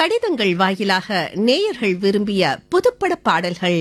கடிதங்கள் வாயிலாக நேயர்கள் விரும்பிய புதுப்பட பாடல்கள்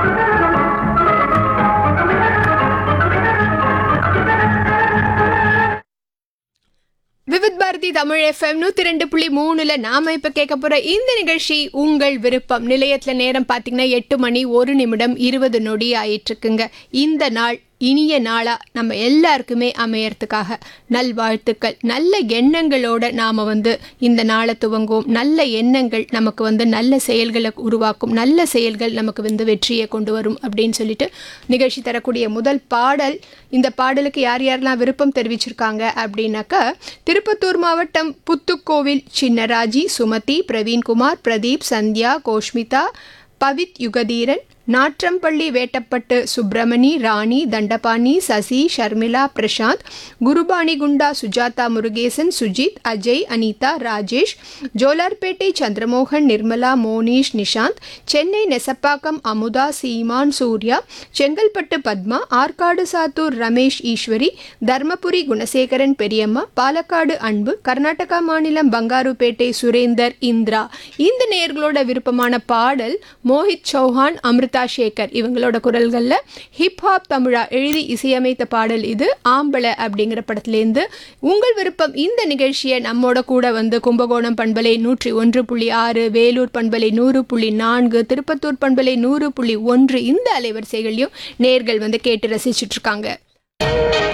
விவித் பாரதி தமிழ் எஃப்எம் நூத்தி ரெண்டு புள்ளி மூணுல நாம இப்ப கேட்க போற இந்த நிகழ்ச்சி உங்கள் விருப்பம் நிலையத்துல நேரம் பாத்தீங்கன்னா எட்டு மணி ஒரு நிமிடம் இருபது நொடி ஆயிட்டு இருக்குங்க இந்த நாள் இனிய நாளா நம்ம எல்லாருக்குமே அமையறதுக்காக நல்வாழ்த்துக்கள் நல்ல எண்ணங்களோட நாம வந்து இந்த நாளை துவங்குவோம் நல்ல எண்ணங்கள் நமக்கு வந்து நல்ல செயல்களை உருவாக்கும் நல்ல செயல்கள் நமக்கு வந்து வெற்றியை கொண்டு வரும் அப்படின்னு சொல்லிட்டு நிகழ்ச்சி தரக்கூடிய முதல் பாடல் இந்த பாடலுக்கு யார் யாரெல்லாம் விருப்பம் தெரிவிச்சிருக்காங்க அப்படின்னாக்கா திருப்பத்தூர் மாவட்டம் புத்துக்கோவில் சின்னராஜி சுமதி பிரவீன்குமார் பிரதீப் சந்தியா கோஷ்மிதா பவித் யுகதீரன் நாற்றம்பள்ளி வேட்டப்பட்டு சுப்பிரமணி ராணி தண்டபாணி சசி ஷர்மிளா பிரசாந்த் குருபாணி குண்டா சுஜாதா முருகேசன் சுஜித் அஜய் அனிதா ராஜேஷ் ஜோலார்பேட்டை சந்திரமோகன் நிர்மலா மோனிஷ் நிஷாந்த் சென்னை நெசப்பாக்கம் அமுதா சீமான் சூர்யா செங்கல்பட்டு பத்மா ஆற்காடு சாத்தூர் ரமேஷ் ஈஸ்வரி தர்மபுரி குணசேகரன் பெரியம்மா பாலக்காடு அன்பு கர்நாடகா மாநிலம் பங்காருப்பேட்டை சுரேந்தர் இந்திரா இந்த நேர்களோட விருப்பமான பாடல் மோஹித் சௌஹான் அமிர்தா சேகர் இவங்களோட குரல்களில் ஹிப்ஹாப் தமிழா எழுதி இசையமைத்த பாடல் இது ஆம்பளை அப்படிங்கிற படத்துலேருந்து உங்கள் விருப்பம் இந்த நிகழ்ச்சியை நம்மோட கூட வந்து கும்பகோணம் பண்பலை நூற்றி ஒன்று புள்ளி ஆறு வேலூர் பண்பலை நூறு புள்ளி நான்கு திருப்பத்தூர் பண்பலை நூறு புள்ளி ஒன்று இந்த அலைவரிசைகளையும் நேர்கள் வந்து கேட்டு ரசிச்சுட்டு இருக்காங்க